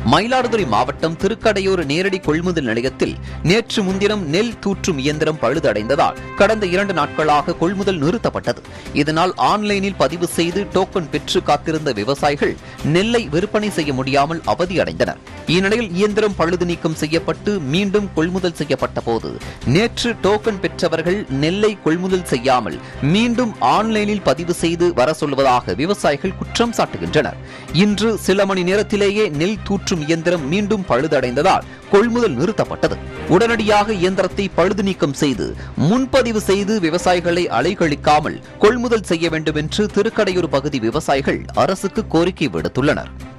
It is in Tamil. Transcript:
மயிலாடுதுறை மாவட்டம் திருக்கடையூர் நேரடி கொள்முதல் நிலையத்தில் நேற்று முன்தினம் நெல் தூற்றும் இயந்திரம் பழுதடைந்ததால் கடந்த இரண்டு நாட்களாக கொள்முதல் நிறுத்தப்பட்டது இதனால் ஆன்லைனில் பதிவு செய்து டோக்கன் பெற்று காத்திருந்த விவசாயிகள் நெல்லை விற்பனை செய்ய முடியாமல் அவதியடைந்தனர் இந்நிலையில் இயந்திரம் பழுது நீக்கம் செய்யப்பட்டு மீண்டும் கொள்முதல் செய்யப்பட்ட போது நேற்று டோக்கன் பெற்றவர்கள் நெல்லை கொள்முதல் செய்யாமல் மீண்டும் ஆன்லைனில் பதிவு செய்து வர சொல்வதாக விவசாயிகள் குற்றம் சாட்டுகின்றனர் இன்று சில மணி நேரத்திலேயே நெல் தூற்றும் இயந்திரம் மீண்டும் பழுதடைந்ததால் கொள்முதல் நிறுத்தப்பட்டது உடனடியாக இயந்திரத்தை பழுது நீக்கம் செய்து முன்பதிவு செய்து விவசாயிகளை அலைகழிக்காமல் கொள்முதல் செய்ய வேண்டும் என்று திருக்கடையூர் பகுதி விவசாயிகள் அரசுக்கு கோரிக்கை விடுத்துள்ளனர்